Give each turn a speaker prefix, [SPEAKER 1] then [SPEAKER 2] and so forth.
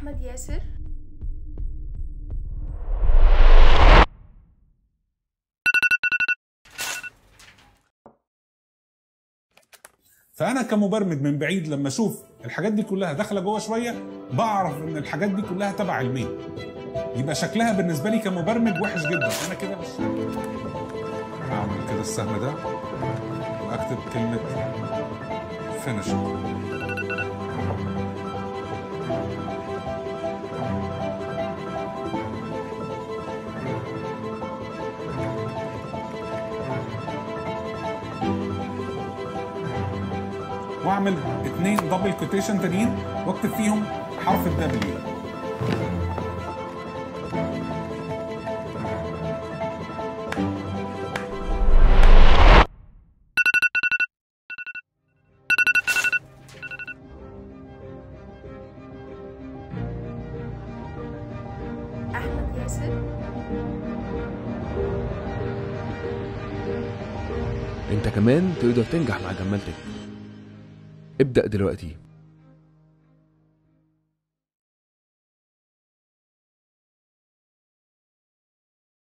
[SPEAKER 1] احمد ياسر
[SPEAKER 2] فانا كمبرمج من بعيد لما اشوف الحاجات دي كلها داخله جوه شويه بعرف ان الحاجات دي كلها تبع المين يبقى شكلها بالنسبه لي كمبرمج وحش جدا انا كده مش اعمل كده السهم ده واكتب كلمه فينش واعمل اتنين دبل كوتيشن تانيين واكتب فيهم حرف الدبليو
[SPEAKER 1] احمد ياسر
[SPEAKER 3] انت كمان تقدر تنجح مع جمالتك ابدأ دلوقتي